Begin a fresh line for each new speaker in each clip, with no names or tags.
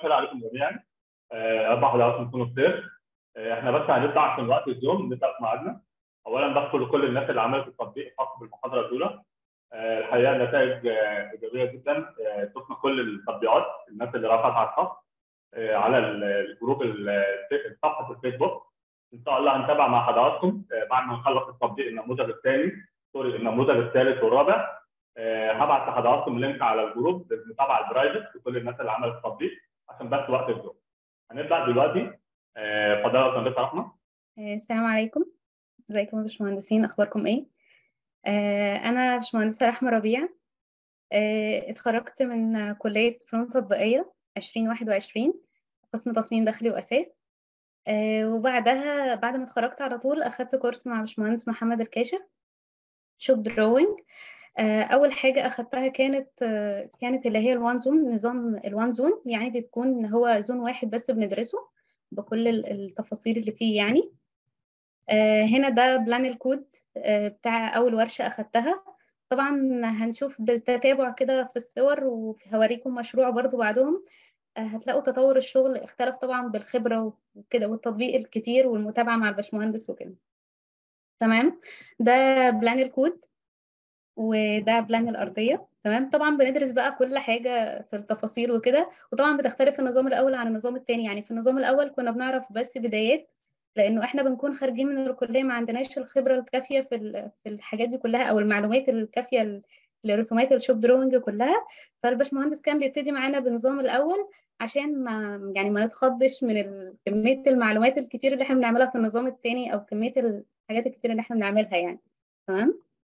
الخير عليكم جميعا آه، اربع حلقات تكونوا بخير آه، احنا بس هنبدا عشان وقت الزوم نبدا في ميعادنا اولا بشكر لكل الناس اللي عملت التطبيق الخاص بالمحاضره الاولى آه، الحقيقه النتائج آه، ايجابيه جدا آه، شفنا كل التطبيقات الناس اللي رفعت على الخط آه، على ال- الجروب ال- صفحه الفيسبوك ان شاء الله هنتابع مع حضراتكم آه، بعد ما نخلص التطبيق النموذج الثاني سوري النموذج الثالث والرابع آه، هبعت لحضراتكم لينك على الجروب للمتابعه البرايفت لكل الناس اللي عملت التطبيق عشان بس وقت الزوم هنبدا دلوقتي آه، اتفضلي يا باشمهندسه رحمه
آه، السلام عليكم ازيكم يا باشمهندسين اخباركم ايه آه، انا باشمهندسه رحمه ربيع آه، اتخرجت من كليه فنون تطبيقيه 2021 قسم تصميم داخلي واساس آه، وبعدها بعد ما اتخرجت على طول اخدت كورس مع باشمهندس محمد الكاشف شوب دروينج اول حاجه اخدتها كانت آه، كانت اللي هي الوان زون نظام الوان زون يعني بتكون هو زون واحد بس بندرسه بكل ال- التفاصيل اللي فيه يعني آه، هنا ده بلان الكود آه، بتاع أول ورشة أخدتها طبعا هنشوف بالتتابع كده في الصور وهوريكم مشروع برضو بعدهم آه، هتلاقوا تطور الشغل اختلف طبعا بالخبرة وكده والتطبيق الكتير والمتابعة مع الباشمهندس وكده تمام ده بلان الكود وده بلان الأرضية تمام طبعا بندرس بقى كل حاجة في التفاصيل وكده وطبعا بتختلف النظام الأول عن النظام التاني يعني في النظام الأول كنا بنعرف بس بدايات لأنه إحنا بنكون خارجين من الكلية ما عندناش الخبرة الكافية في ال- في الحاجات دي كلها أو المعلومات الكافية ل- لرسومات الشوب دروينج كلها فالباشمهندس كان بيبتدي معانا بنظام الأول عشان ما يعني ما نتخضش من ال- كمية المعلومات الكتير اللي إحنا بنعملها في النظام التاني أو كمية الحاجات الكتير اللي إحنا بنعملها يعني تمام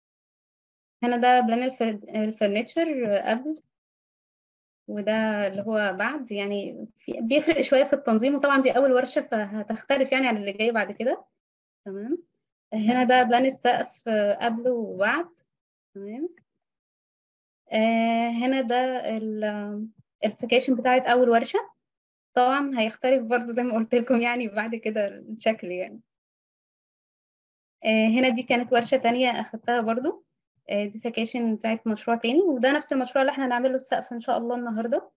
هنا ده بلان الفر... الفرنتشر قبل وده اللي هو بعد يعني في- بيفرق شوية في التنظيم وطبعا دي أول ورشة فهتختلف يعني عن اللي جاي بعد كده تمام هنا ده بلان السقف آه، قبل وبعد تمام آه، هنا ده ال- السكاشن بتاعت أول ورشة طبعا هيختلف برضه زي ما قلت لكم يعني بعد كده الشكل يعني آه، هنا دي كانت ورشة تانية أخدتها برضو آه، دي سكاشن بتاعت مشروع تاني وده نفس المشروع اللي احنا هنعمله السقف إن شاء الله النهاردة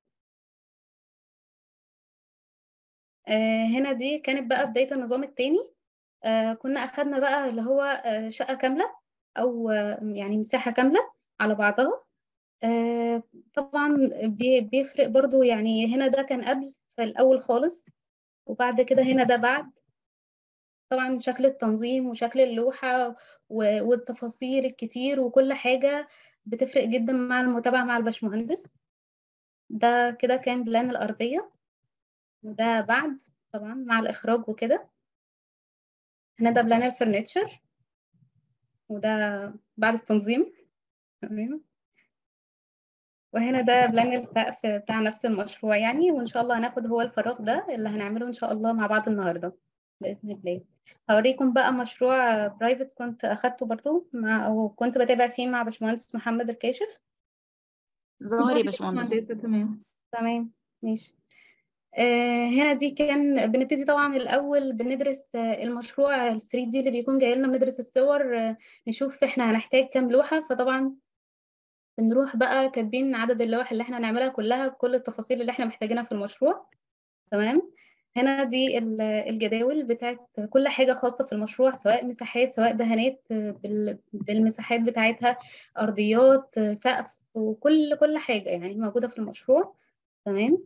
آه، هنا دي كانت بقى بداية النظام التاني آه، كنا أخدنا بقى اللي هو آه، شقة كاملة أو آه، يعني مساحة كاملة على بعضها آه، طبعا بي- بيفرق برضو يعني هنا ده كان قبل في الأول خالص وبعد كده هنا ده بعد طبعا شكل التنظيم وشكل اللوحة و- والتفاصيل الكتير وكل حاجة بتفرق جدا مع المتابعة مع الباشمهندس ده كده كان بلان الأرضية وده بعد طبعا مع الإخراج وكده هنا ده بلان الفرنتشر وده بعد التنظيم تمام وهنا ده بلان السقف بتاع نفس المشروع يعني وإن شاء الله هناخد هو الفراغ ده اللي هنعمله إن شاء الله مع بعض النهاردة بإذن الله هوريكم بقى مشروع برايفت كنت أخدته برضو مع أو كنت بتابع فيه مع باشمهندس محمد الكاشف
ظاهر يا باشمهندس
تمام
تمام ماشي آه هنا دي كان بنبتدي طبعا الأول بندرس آه المشروع ال 3 دي اللي بيكون جاي لنا بندرس الصور آه نشوف احنا هنحتاج كام لوحة فطبعا بنروح بقى كاتبين عدد اللوح اللي احنا هنعملها كلها بكل التفاصيل اللي احنا محتاجينها في المشروع تمام هنا دي ال- الجداول بتاعت كل حاجة خاصة في المشروع سواء مساحات سواء دهانات آه، بال- بالمساحات بتاعتها أرضيات آه، سقف وكل كل حاجة يعني موجودة في المشروع تمام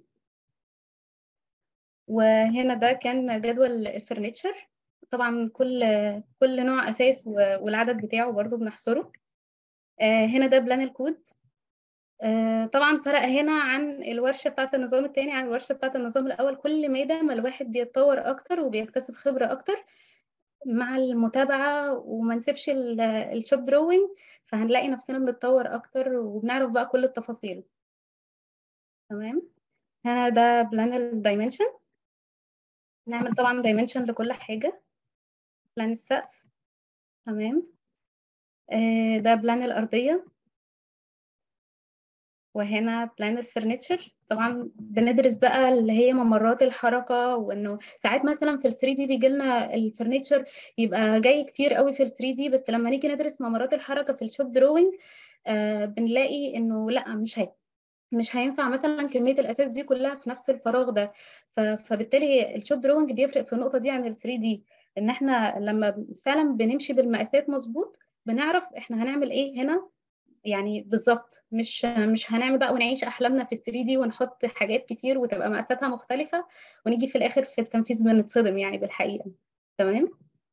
وهنا ده كان جدول الفرنتشر طبعا كل كل نوع أساس و- والعدد بتاعه برضو بنحصره آه، هنا ده بلان الكود آه، طبعا فرق هنا عن الورشة بتاعة النظام التاني عن الورشة بتاعة النظام الأول كل مادة ما الواحد بيتطور أكتر وبيكتسب خبرة أكتر مع المتابعة وما نسيبش ال- الشوب دروينج فهنلاقي نفسنا بنتطور أكتر وبنعرف بقى كل التفاصيل تمام هنا ده بلان الدايمنشن نعمل طبعا دايمنشن لكل حاجة بلان السقف تمام آه، ده بلان الأرضية وهنا بلان الفرنتشر طبعا بندرس بقى اللي هي ممرات الحركة وانه ساعات مثلا في ال 3 دي بيجي لنا الفرنتشر يبقى جاي كتير قوي في ال 3 دي بس لما نيجي ندرس ممرات الحركة في الشوب دروينج آه بنلاقي انه لا مش هي مش هينفع مثلا كميه الاساس دي كلها في نفس الفراغ ده فبالتالي الشوب دروينج بيفرق في النقطه دي عن ال 3 دي ان احنا لما فعلا بنمشي بالمقاسات مظبوط بنعرف احنا هنعمل ايه هنا يعني بالظبط مش مش هنعمل بقى ونعيش احلامنا في ال 3 دي ونحط حاجات كتير وتبقى مقاساتها مختلفه ونيجي في الاخر في التنفيذ بنتصدم يعني بالحقيقه تمام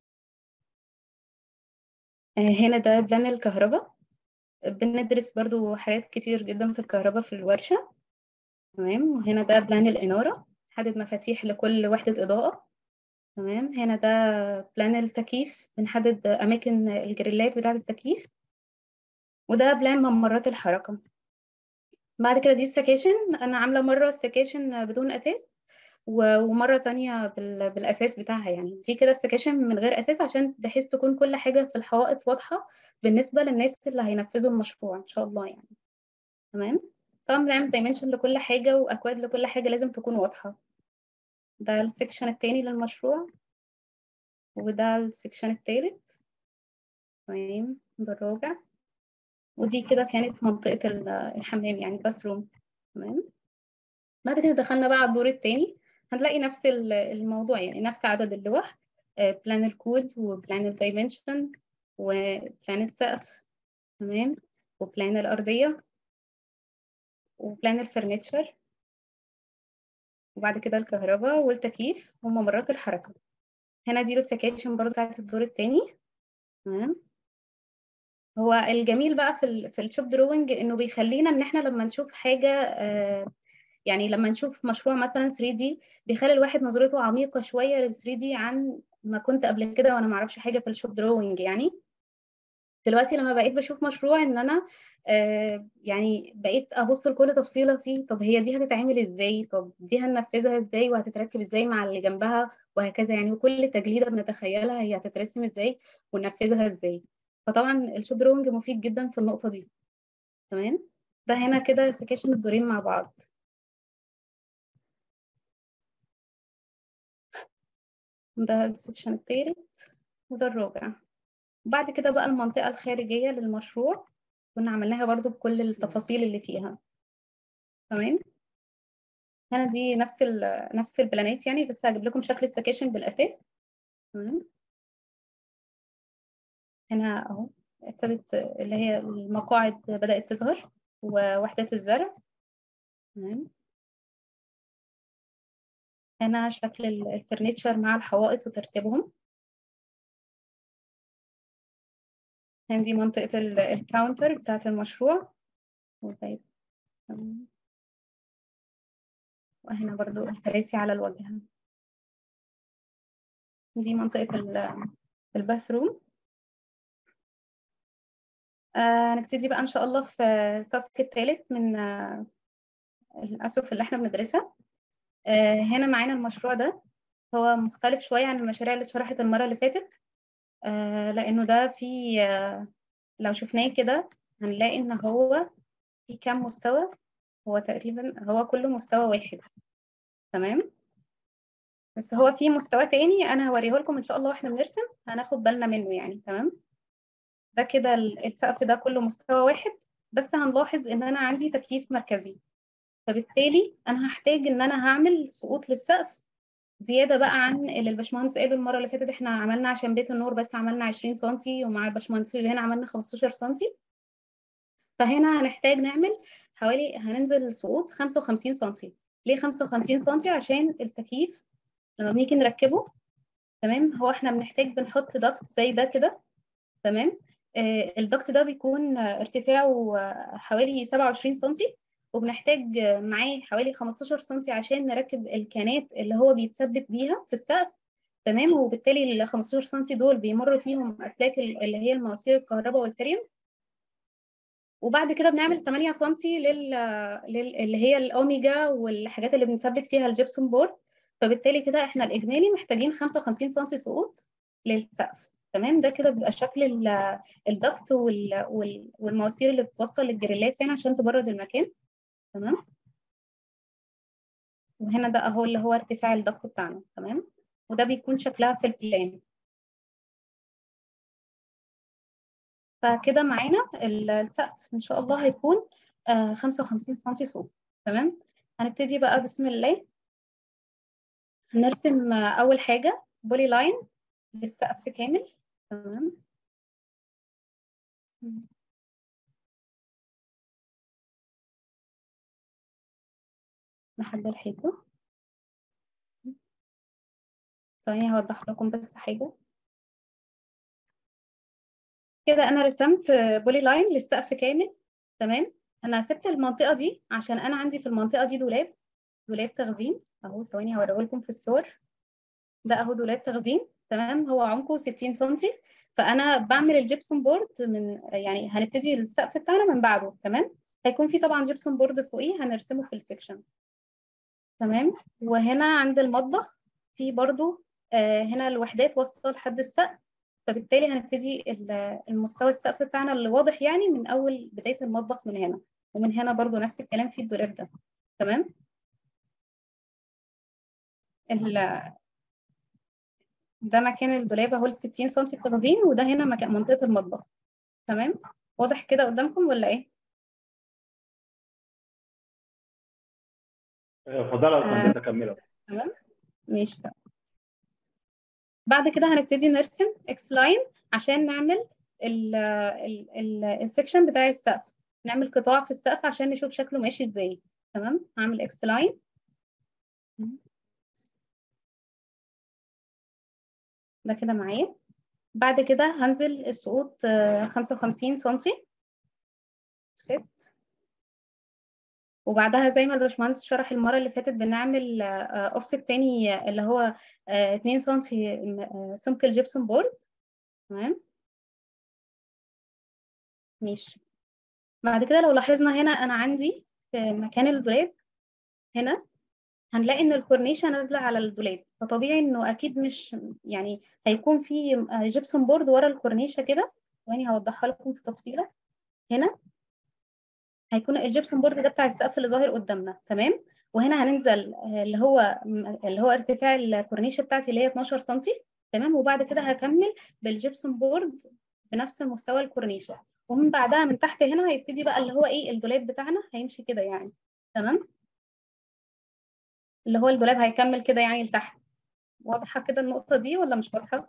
هنا ده بلان الكهرباء بندرس برضو حاجات كتير جدا في الكهرباء في الورشة تمام وهنا ده بلان الإنارة حدد مفاتيح لكل وحدة إضاءة تمام هنا ده بلان التكييف بنحدد أماكن الجريلات بتاعة التكييف وده بلان ممرات الحركة بعد كده دي السكاشن أنا عاملة مرة السكاشن بدون أساس ومرة تانية بالأساس بتاعها يعني دي كده السكاشن من غير أساس عشان بحيث تكون كل حاجة في الحوائط واضحة بالنسبة للناس اللي هينفذوا المشروع إن شاء الله يعني تمام طبعا بنعمل دايمنشن لكل حاجة وأكواد لكل حاجة لازم تكون واضحة ده السكشن التاني للمشروع وده السكشن التالت تمام ده الرابع ودي كده كانت منطقة الحمام يعني باثروم تمام بعد كده دخلنا بقى على الدور التاني هنلاقي نفس الموضوع يعني نفس عدد اللوح بلان الكود وبلان الدايمنشن وبلان السقف تمام وبلان الأرضية وبلان الفرنتشر وبعد كده الكهرباء والتكييف وممرات الحركة هنا دي السكاشن برضو بتاعت الدور التاني تمام هو الجميل بقى في ال في الشوب دروينج انه بيخلينا ان احنا لما نشوف حاجه آه يعني لما نشوف مشروع مثلا 3 دي بيخلي الواحد نظرته عميقه شويه لل 3 دي عن ما كنت قبل كده وانا ما اعرفش حاجه في الشوب دروينج يعني دلوقتي لما بقيت بشوف مشروع ان انا آه يعني بقيت ابص لكل تفصيله فيه طب هي دي هتتعمل ازاي طب دي هننفذها ازاي وهتتركب ازاي مع اللي جنبها وهكذا يعني وكل تجليده بنتخيلها هي هتترسم ازاي وننفذها ازاي فطبعا الشوب دروينج مفيد جدا في النقطه دي تمام ده هنا كده سكاشن الدورين مع بعض ده السكشن التالت وده الرابع بعد كده بقى المنطقة الخارجية للمشروع كنا عملناها برضو بكل التفاصيل اللي فيها تمام هنا دي نفس ال نفس البلانات يعني بس هجيب لكم شكل السكاشن بالأساس تمام هنا اهو ابتدت اللي هي المقاعد بدأت تظهر ووحدات الزرع تمام هنا شكل الفرنتشر مع الحوائط وترتيبهم هنا دي منطقة الكاونتر بتاعة المشروع وهنا برضو الكراسي على الواجهة دي منطقة الباث روم آه نبتدي بقى إن شاء الله في التاسك الثالث من آه الأسف اللي احنا بندرسها آه هنا معانا المشروع ده هو مختلف شوية عن المشاريع اللي اتشرحت المرة اللي فاتت آه لأنه ده في آه لو شفناه كده هنلاقي إن هو في كام مستوى هو تقريبا هو كله مستوى واحد تمام بس هو في مستوى تاني أنا هوريه لكم إن شاء الله واحنا بنرسم هناخد بالنا منه يعني تمام ده كده السقف ده كله مستوى واحد بس هنلاحظ إن أنا عندي تكييف مركزي فبالتالي أنا هحتاج إن أنا هعمل سقوط للسقف زياده بقى عن اللي الباشمهندس قاله المره اللي فاتت احنا عملنا عشان بيت النور بس عملنا 20 سم ومع الباشمهندس اللي هنا عملنا 15 سم فهنا هنحتاج نعمل حوالي هننزل سقوط 55 سم ليه 55 سم عشان التكييف لما بنيجي نركبه تمام هو احنا بنحتاج بنحط ضغط زي ده كده تمام آه الضغط ده بيكون ارتفاعه حوالي 27 سم وبنحتاج معاه حوالي 15 سم عشان نركب الكانات اللي هو بيتثبت بيها في السقف تمام وبالتالي ال 15 سم دول بيمر فيهم اسلاك اللي هي المواسير الكهرباء والفريم وبعد كده بنعمل 8 سم لل... لل... اللي هي الاوميجا والحاجات اللي بنثبت فيها الجبسون بورد فبالتالي كده احنا الاجمالي محتاجين 55 سم سقوط للسقف تمام ده كده بيبقى شكل الضغط وال... وال... والمواسير اللي بتوصل للجريلات يعني عشان تبرد المكان تمام وهنا ده اهو اللي هو ارتفاع الضغط بتاعنا تمام وده بيكون شكلها في البلان فكده معانا السقف ان شاء الله هيكون آه 55 سم سقوط تمام هنبتدي بقى بسم الله نرسم اول حاجه بولي لاين للسقف كامل تمام لحد الحيطه ثواني هوضح لكم بس حاجه كده انا رسمت بولي لاين للسقف كامل تمام انا سبت المنطقه دي عشان انا عندي في المنطقه دي دولاب دولاب تخزين اهو ثواني هوريه لكم في الصور ده اهو دولاب تخزين تمام هو عمقه 60 سم فانا بعمل الجبسون بورد من يعني هنبتدي السقف بتاعنا من بعده تمام هيكون في طبعا جبسون بورد فوقيه هنرسمه في السكشن تمام وهنا عند المطبخ في برضو آه هنا الوحدات واصله لحد السقف فبالتالي هنبتدي المستوى السقف بتاعنا اللي واضح يعني من اول بدايه المطبخ من هنا ومن هنا برضو نفس الكلام في الدولاب ده تمام ده مكان الدولاب اهو ال 60 سم تخزين وده هنا مكان منطقه المطبخ تمام واضح كده قدامكم ولا ايه
اتفضلي يا استاذ تكملي
تمام ماشي تمام بعد كده هنبتدي نرسم اكس لاين عشان نعمل السكشن بتاع السقف نعمل قطاع في السقف عشان نشوف شكله ماشي ازاي تمام هعمل اكس لاين ده كده معايا بعد كده هنزل السقوط 55 سنتي ست وبعدها زي ما الباشمهندس شرح المرة اللي فاتت بنعمل اوفست تاني اللي هو 2 سم سمك الجبسون بورد تمام ماشي بعد كده لو لاحظنا هنا انا عندي في مكان الدولاب هنا هنلاقي ان الكورنيشه نازله على الدولاب فطبيعي انه اكيد مش يعني هيكون في جبسون بورد ورا الكورنيشه كده ثواني هوضحها لكم في تفصيله هنا هيكون الجبسون بورد ده بتاع السقف اللي ظاهر قدامنا تمام وهنا هننزل اللي هو اللي هو ارتفاع الكورنيشه بتاعتي اللي هي 12 سم تمام وبعد كده هكمل بالجبسون بورد بنفس المستوى الكورنيشه ومن بعدها من تحت هنا هيبتدي بقى اللي هو ايه الدولاب بتاعنا هيمشي كده يعني تمام اللي هو الدولاب هيكمل كده يعني لتحت واضحه كده النقطه دي ولا مش واضحه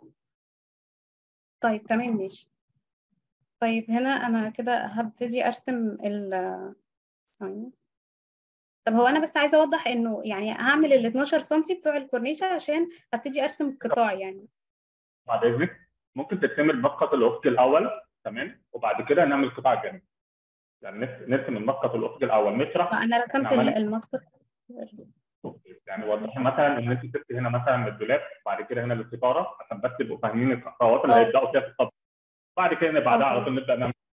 طيب تمام ماشي طيب هنا انا كده هبتدي ارسم ال ثانيه طب هو انا بس عايزه اوضح انه يعني هعمل ال 12 سم بتوع الكورنيشه عشان ابتدي ارسم قطاع يعني
بعد اذنك ممكن ترسمي المسقط الافقي الاول تمام وبعد كده نعمل قطاع جانبي يعني نرسم المسقط الافقي الاول نشرح
انا رسمت المسقط
يعني وضحي مثلا ان انت سبتي هنا مثلا الدولاب بعد كده هنا الستاره عشان بس تبقوا فاهمين الخطوات اللي هيبداوا فيها في الطبخ بعد كده بعدها على طول نبدا نعمل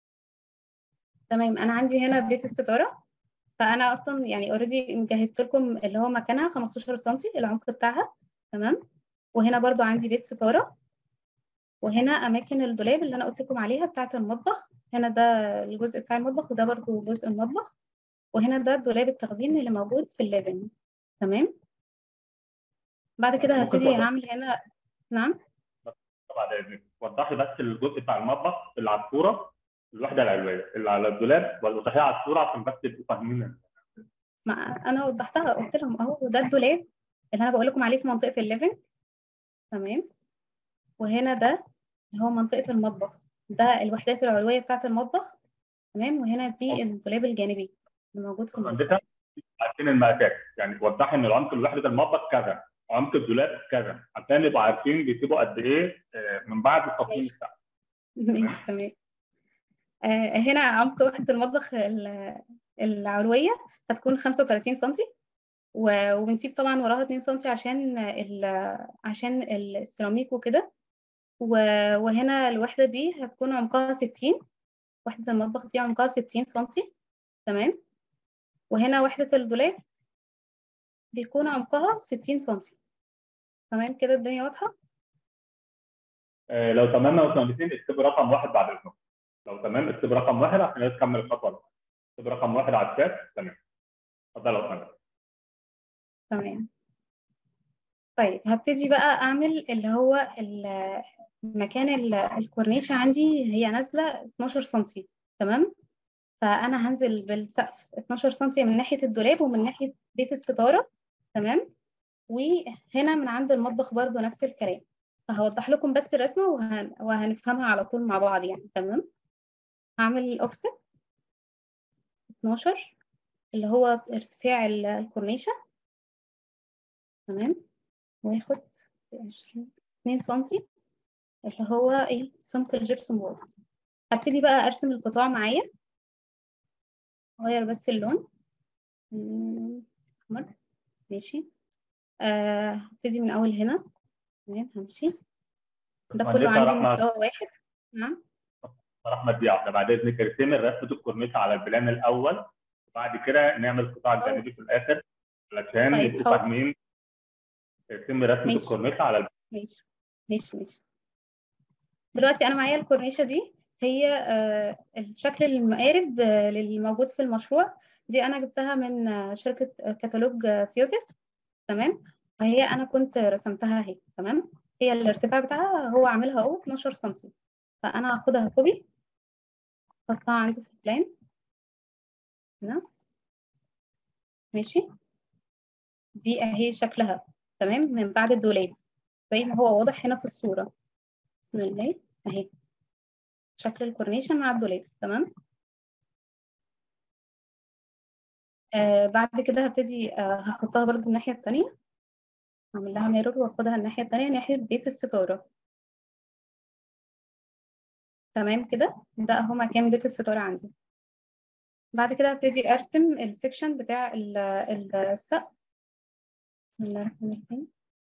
تمام انا عندي هنا بيت الستاره فانا اصلا يعني اوريدي مجهزت لكم اللي هو مكانها 15 سم العمق بتاعها تمام وهنا برضو عندي بيت ستاره وهنا اماكن الدولاب اللي انا قلت لكم عليها بتاعه المطبخ هنا ده الجزء بتاع المطبخ وده برضو جزء المطبخ وهنا ده دولاب التخزين اللي موجود في الليفنج تمام بعد كده هبتدي هعمل هنا نعم
بعد اذنك وضحي بس الجزء بتاع المطبخ اللي على الصوره الوحده العلويه اللي على الدولاب وضحيها على الصوره عشان بس تبقوا فاهمين
ما انا وضحتها قلت لهم اهو ده الدولاب اللي انا بقول لكم عليه في منطقه الليفنج تمام وهنا ده اللي هو منطقه المطبخ ده الوحدات العلويه بتاعه المطبخ تمام وهنا دي الدولاب الجانبي اللي موجود في المطبخ
عارفين المقاسات يعني وضحي ان العمق الوحده المطبخ كذا عمق الدولاب كذا عشان نبقى عارفين بيسيبوا قد ايه من بعد التصميم بتاعه
ماشي تمام آه هنا عمق وحده المطبخ العلويه هتكون 35 سم وبنسيب طبعا وراها 2 سم عشان ال عشان السيراميك وكده وهنا الوحده دي هتكون عمقها 60 وحده المطبخ دي عمقها 60 سم تمام وهنا وحده الدولاب بيكون عمقها 60 سم تمام كده الدنيا واضحه
آه لو تمام يا باشمهندسين اكتب رقم واحد بعد اذنكم لو تمام اكتب رقم واحد عشان نكمل الخطوه اللي اكتب رقم واحد على الشات تمام اتفضل يا استاذ
تمام طيب هبتدي بقى اعمل اللي هو مكان الكورنيشه عندي هي نازله 12 سم تمام فانا هنزل بالسقف 12 سم من ناحيه الدولاب ومن ناحيه بيت الستاره تمام وهنا من عند المطبخ برضو نفس الكلام فهوضح لكم بس الرسمه وهن... وهنفهمها على طول مع بعض يعني تمام هعمل الاوفست 12 اللي هو ارتفاع الكورنيشه تمام واخد 20 2 سنتي اللي هو ايه سمك الجبسون بورد هبتدي بقى ارسم القطاع معايا اغير بس اللون احمر ماشي آه هبتدي من اول هنا تمام همشي ده كله عندي مستوى واحد نعم
احمد دي واحده بعد اذنك ارسمي رسمه الكورنيشه على البلان الاول وبعد كده نعمل القطاع الجانبي في الاخر علشان
طيب،
يبقوا
هو-
فاهمين ارسمي رسمه
ماشي.
الكورنيشه على البلان
ماشي ماشي ماشي دلوقتي انا معايا الكورنيشه دي هي آه، الشكل المقارب آه، للموجود في المشروع دي انا جبتها من آه، شركه آه، كتالوج آه، فيوتك تمام وهي انا كنت رسمتها اهي تمام هي الارتفاع بتاعها هو عاملها اهو 12 سم فانا هاخدها كوبي احطها عندي في البلان هنا ماشي دي اهي شكلها تمام من بعد الدولاب زي ما هو واضح هنا في الصورة بسم الله اهي شكل الكورنيشن مع الدولاب تمام آه بعد كده هبتدي آه هحطها برضو الناحية التانية اعمل لها ميرور واخدها الناحية التانية ناحية بيت الستارة تمام كده ده اهو مكان بيت الستارة عندي بعد كده هبتدي ارسم السكشن بتاع ال- ال- السقف بسم الله الرحمن الرحيم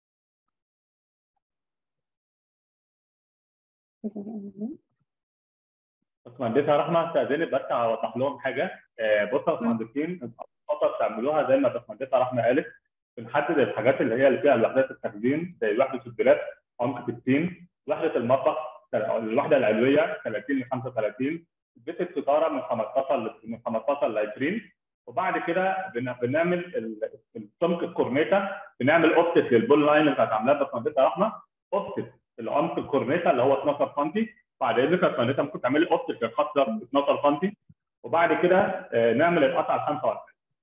باشمهندسه رحمه استاذنك بس اوضح لهم حاجه آه، بصوا يا باشمهندسين انتوا خطط تعملوها زي ما باشمهندسه رحمه قالت بنحدد الحاجات اللي هي اللي فيها الوحدات التخزين زي وحده الدولاب عمق 60 وحده المطبخ الوحده العلويه 30 ل 35 بيت الستاره من 15 ل من 15 ل 20 وبعد كده بن- بنعمل ال- السمك الكورنيتا بنعمل اوفست للبول لاين اللي كانت عاملاها باشمهندسه رحمه اوفست العمق الكورنيتا اللي هو 12 سم بعد اذنك يا باشمهندسه ممكن تعملي اوفست للخط ده 12 سم وبعد كده آه، نعمل القطعه ال 45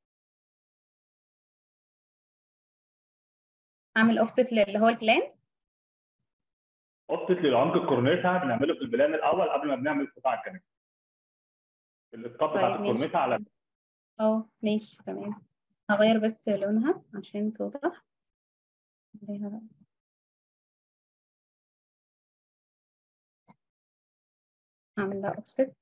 اعمل اوفست اللي هو البلان
اوفست للعمق الكورنيتا بنعمله في البلان الاول قبل ما بنعمل القطاع الجانبي الاسقاط بتاعت
طيب، ماشي.
الكورنيتا على
اه ماشي تمام هغير بس لونها عشان توضح خليها بقى. هعمل لها اوفست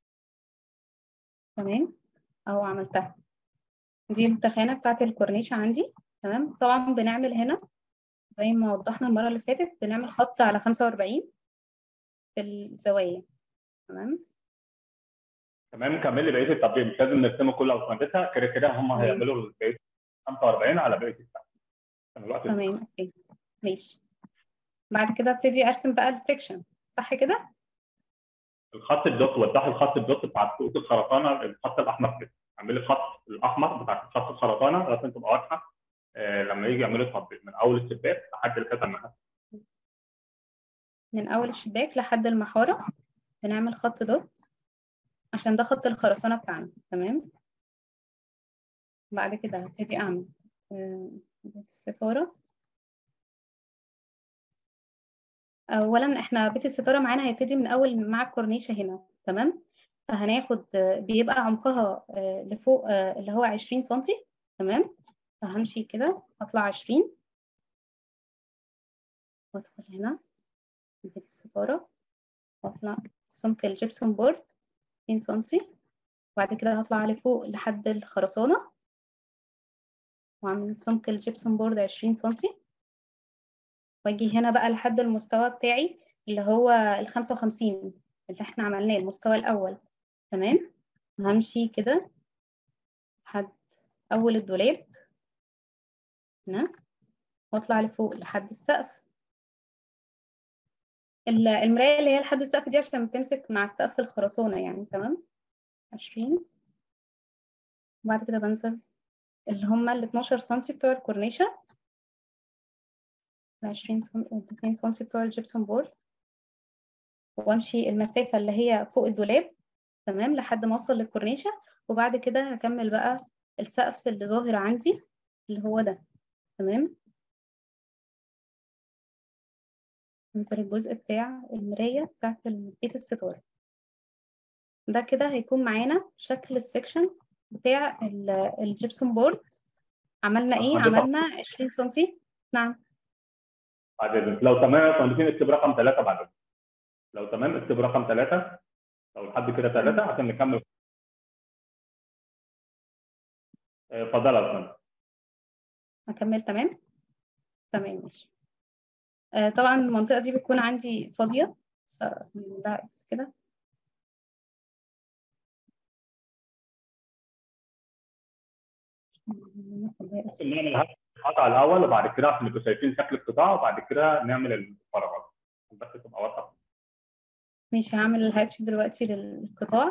تمام اهو عملتها دي التخانة بتاعت الكورنيش عندي تمام طبعا بنعمل هنا زي ما وضحنا المرة اللي فاتت بنعمل خط على 45 في الزوايا تمام
تمام كملي بقيه التطبيق مش لازم نرسمه كله او مهندسه كده كده هم
تمام.
هيعملوا بقيه 45 على بقيه الساعه عشان الوقت
تمام اوكي ماشي بعد كده ابتدي ارسم بقى السكشن صح كده
الخط الدوت وضحي الخط الدوت بتاع خطوط الخرسانه الخط الاحمر كده اعملي الخط الاحمر بتاع خط الخرسانه عشان تبقى واضحه آه، لما يجي يعملوا التطبيق من اول الشباك لحد الكتم النهائي
من اول الشباك لحد المحارة بنعمل خط دوت عشان ده خط الخرسانة بتاعنا تمام بعد كده هبتدي اعمل آه، بيت الستارة اولا احنا بيت الستارة معانا هيبتدي من اول مع الكورنيشة هنا تمام فهناخد آه، بيبقى عمقها آه، لفوق آه، اللي هو 20 سنتي تمام فهمشي كده هطلع 20 وادخل هنا بيت الستارة واطلع سمك الجبسون بورد 2 سنتي وبعد كده هطلع لفوق لحد الخرسانة واعمل سمك الجبسون بورد 20 سنتي واجي هنا بقى لحد المستوى بتاعي اللي هو ال 55 اللي احنا عملناه المستوى الأول تمام وهمشي كده لحد أول الدولاب هنا واطلع لفوق لحد السقف ال- المراية اللي هي لحد السقف دي عشان بتمسك مع السقف الخرسانة يعني تمام عشرين وبعد كده بنزل اللي هما ال 12 سنتي بتوع الكورنيشة ال 20 سنتي ال 2 سنتي بتوع الجبسون بورد وامشي المسافة اللي هي فوق الدولاب تمام لحد ما اوصل للكورنيشة وبعد كده هكمل بقى السقف اللي ظاهر عندي اللي هو ده تمام ننزل الجزء بتاع المراية بتاعت بيت الستارة ده كده هيكون معانا شكل السكشن بتاع الجبسون بورد عملنا ايه
هنضيف-
عملنا 20 سنتي نعم
بعد اذنك لو تمام يا مهندسين اكتب رقم ثلاثه بعد اذنك لو تمام اكتب رقم ثلاثه لو لحد كده ثلاثه عشان نكمل آه، اتفضل يا فندم
هكمل تمام تمام ماشي آه طبعا المنطقة دي بتكون عندي فاضية فنعملها اكس كده
ممكن نعمل هذا القطع الاول وبعد كده عشان نبقوا شايفين شكل القطاع وبعد كده نعمل الفراغات بس تبقى واضحه
ماشي هعمل الهاتش دلوقتي للقطاع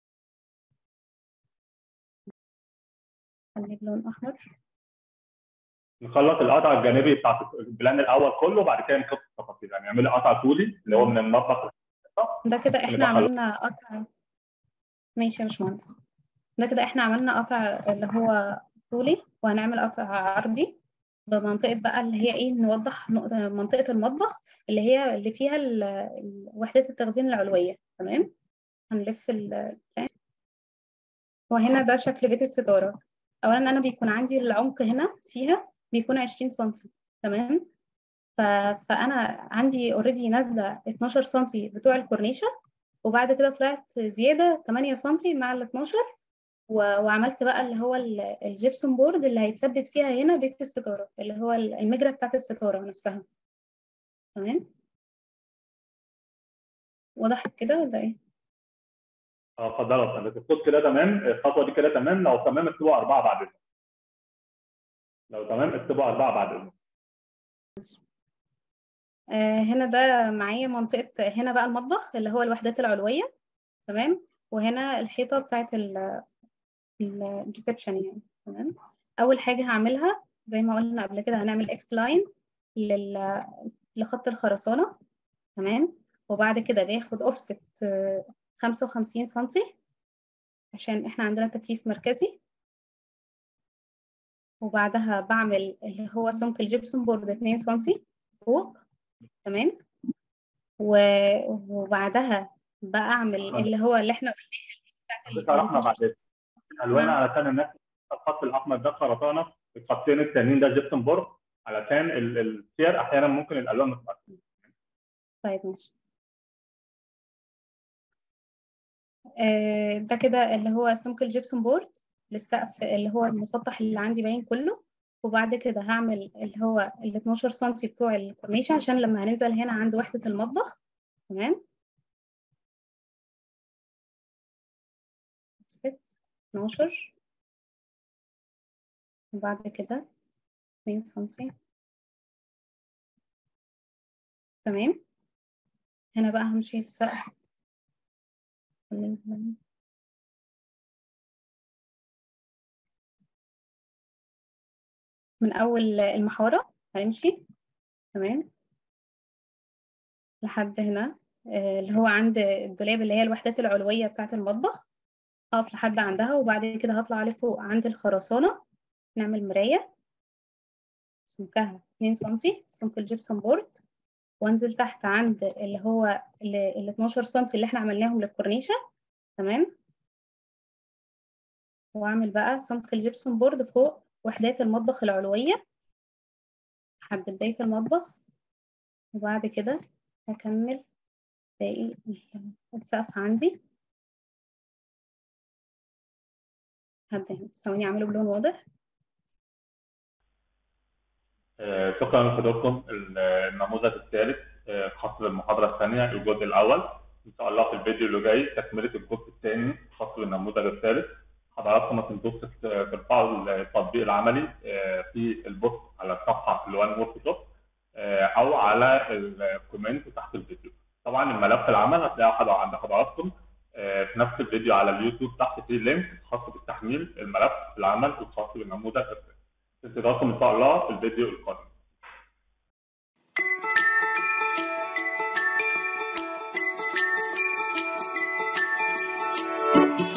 خليه بلون أحمر
نخلص القطع الجانبي بتاع البلان الاول كله وبعد كده نحط التفاصيل يعني نعمل قطع طولي اللي هو من المطبخ
ده كده احنا
نبقى خلاص.
عملنا قطع ماشي يا باشمهندس ده كده احنا عملنا قطع اللي هو طولي وهنعمل قطع عرضي بمنطقة بقى اللي هي ايه نوضح نقطة منطقة المطبخ اللي هي اللي فيها ال- ال- وحدة التخزين العلوية تمام هنلف ال وهنا ده شكل بيت الستارة أولا أنا بيكون عندي العمق هنا فيها بيكون 20 سنتي تمام ف... فأنا عندي اوريدي نازلة 12 سنتي بتوع الكورنيشة وبعد كده طلعت زيادة 8 سنتي مع ال 12 و... وعملت بقى اللي هو ال- الجبسون بورد اللي هيتثبت فيها هنا بيت الستارة اللي هو ال- المجرى بتاعت الستارة نفسها تمام وضحت كده ولا ايه؟
اه اتفضل يا فندم الصوت كده تمام الخطوه دي كده تمام لو تمام اكتبوا اربعه بعد اذنك لو تمام اكتبوا اربعه بعد اذنك
آه هنا ده معايا منطقة هنا بقى المطبخ اللي هو الوحدات العلوية تمام وهنا الحيطة بتاعت الريسبشن يعني تمام أول حاجة هعملها زي ما قلنا قبل كده هنعمل اكس لاين لل... لخط الخرسانة تمام وبعد كده باخد اوفست خمسة وخمسين سنتي عشان احنا عندنا تكييف مركزي وبعدها بعمل اللي هو سمك الجبسون بورد اتنين سنتي فوق تمام و- وبعدها بعمل اللي هو اللي احنا قلناه
بس رحنا بعد اذنك الالوان
نعم.
علشان الناس الخط الاحمر ده خرسانه الخطين التانيين ده جبسن بورد علشان ال- السير احيانا ممكن الالوان ما تبقاش
طيب ماشي آه، ده كده اللي هو سمك الجبسون بورد للسقف اللي هو المسطح اللي عندي باين كله وبعد كده هعمل اللي هو ال 12 سنتي بتوع الكورنيشة عشان لما هننزل هنا عند وحدة المطبخ تمام ست 12 وبعد كده 2 سنتي تمام هنا بقى همشي السقف من أول المحارة هنمشي تمام لحد هنا آه، اللي هو عند الدولاب اللي هي الوحدات العلوية بتاعة المطبخ هقف لحد عندها وبعد كده هطلع لفوق عند الخرسانة نعمل مراية سمكها 2 سنتي سمك الجبسون بورد وانزل تحت عند اللي هو ال ال 12 سنتي اللي احنا عملناهم للكورنيشة تمام واعمل بقى سمك الجبسون بورد فوق وحدات المطبخ العلوية لحد بداية المطبخ وبعد كده هكمل باقي السقف عندي لحد هنا ثواني اعمله بلون واضح
آه، شكرا لحضوركم ال- النموذج الثالث آه، خاص بالمحاضرة الثانية الجزء الأول إن شاء الله في الفيديو اللي جاي تكملة الجزء الثاني خاص بالنموذج الثالث حضراتكم ما تنسوش تت- ترفعوا التطبيق العملي آه، في البوست على الصفحة اللي هو ورك شوب أو على الكومنت تحت الفيديو طبعا الملف العمل هتلاقيه حضر- عند حضراتكم آه، في نفس الفيديو على اليوتيوب تحت فيه لينك خاص بالتحميل الملف العمل الخاص بالنموذج الثالث انتظاركم ان شاء الله في الفيديو القادم
شكرا